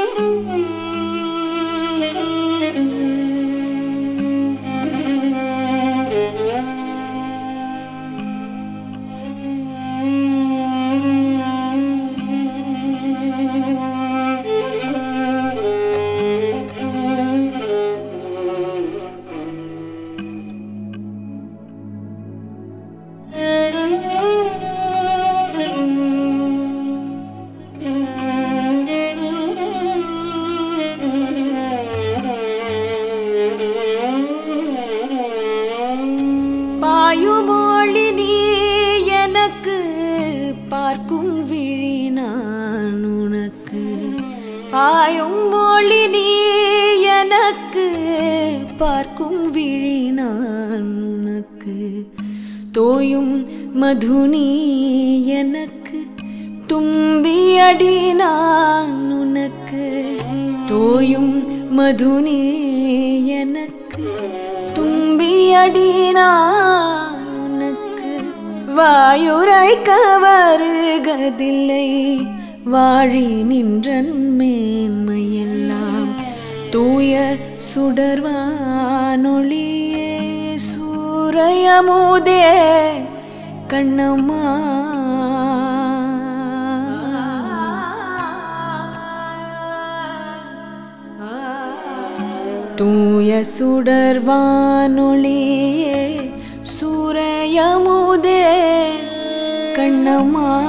பாயுமொழி நீ எனக்கு பார்க்கும் விழி நான் உனக்கு பாயும் மொழி நீ எனக்கு பார்க்கும் விழி நான் உனக்கு தோயும் மதுனி எனக்கு தும்பியடி நான் உனக்கு தோயும் மதுனி எனக்கு தும்பியடி நான் உனக்கு வாயுரைக்க வருகதில்லை வாழி நின்றன் மேன்மையெல்லாம் தூய சுடர்வானொளியே சூரையமுதே கண்ணம்மா தூய சுடர்வானொளியே சூரையமுதே கண்ணம்மா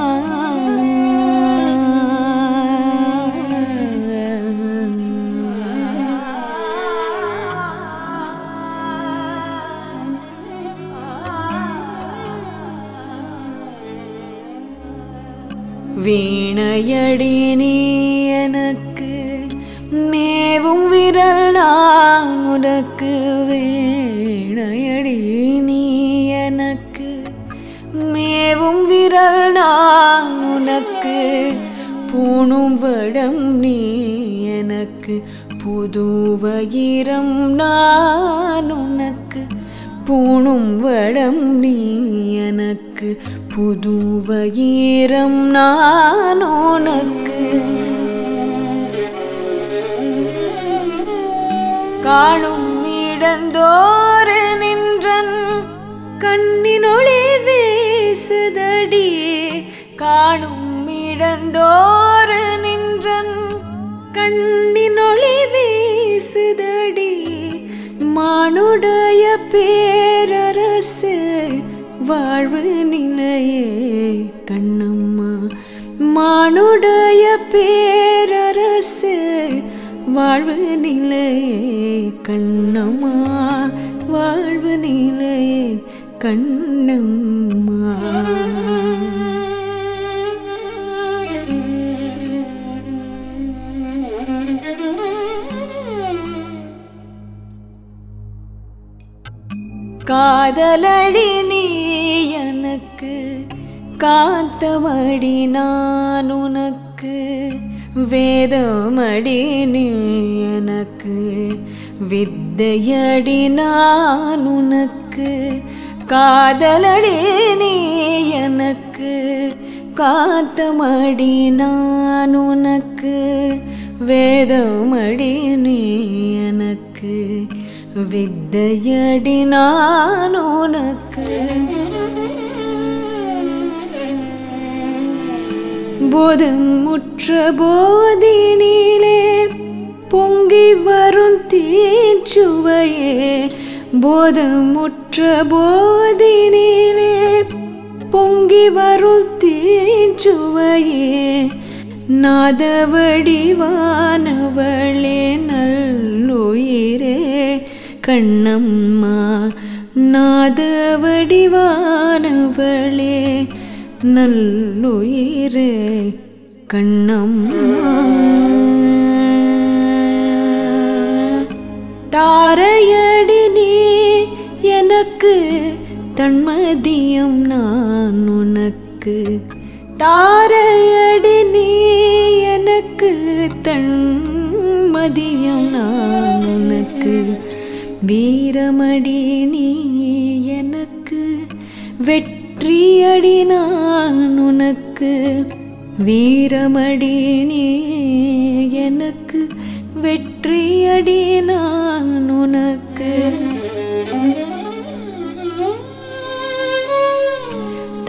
வீணையடி நீ எனக்கு மேவும் விரல் நான் உனக்கு வீணையடி நீ எனக்கு மேவும் விரல் நான் உனக்கு பூணும் வடம் நீ எனக்கு புது வயிரம் நான் உனக்கு பூணும் வடம் நீ எனக்கு புது வயிரம் நான் உனக்கு காணும் இடந்தோறு நின்றன் கண்ணினொளி வீசுதடி காணும் இடந்தோறு நின்றன் கண்ணினொளி வீசுதடி மானுடைய பேரரசு வாழ்வு நிலையே கண்ணம்மா மானுடைய பேரரசு வாழ்வு நிலையே கண்ணம்மா வாழ்வு நிலையே கண்ணம்மா காதலடி நீ எனக்கு காத்தமடி நான் உனக்கு வேதமடி நீ எனக்கு வித்தையடி நான் உனக்கு காதலடி நீ எனக்கு காத்தமடி நான் உனக்கு வேதமடி நீ எனக்கு வித்தையடி நான் உனக்கு போதம் முற்ற போதினிலே பொங்கி வரும் தீச்சுவையே போதம் முற்ற போதினிலே பொங்கி வரும் தீச்சுவையே நாதவடிவானவளே நல்லுயிரே கண்ணம்மா நாதவடிவானவளே நல்லுயிரே கண்ணம்மா தாரையடி நீ எனக்கு தன்மதியம் நான் உனக்கு தாரையடி நீ எனக்கு தன்மதியம் நான் உனக்கு வீரமடி நீ எனக்கு வெற்றியடி நான் உனக்கு வீரமடி நீ எனக்கு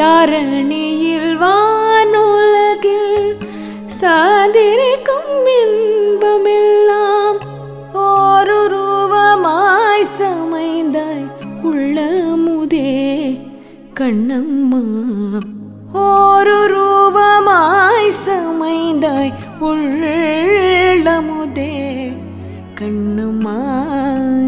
தரணியில் வானுலகில் சாதிரிக்கும் இன்பமெல்லாம் ஓருருவமாய் சமைந்தாய் உள்ளமுதே கண்ணம்மா ஓருருவமாய் சமைந்தாய் உள்ளமுதே கண்ணம்மா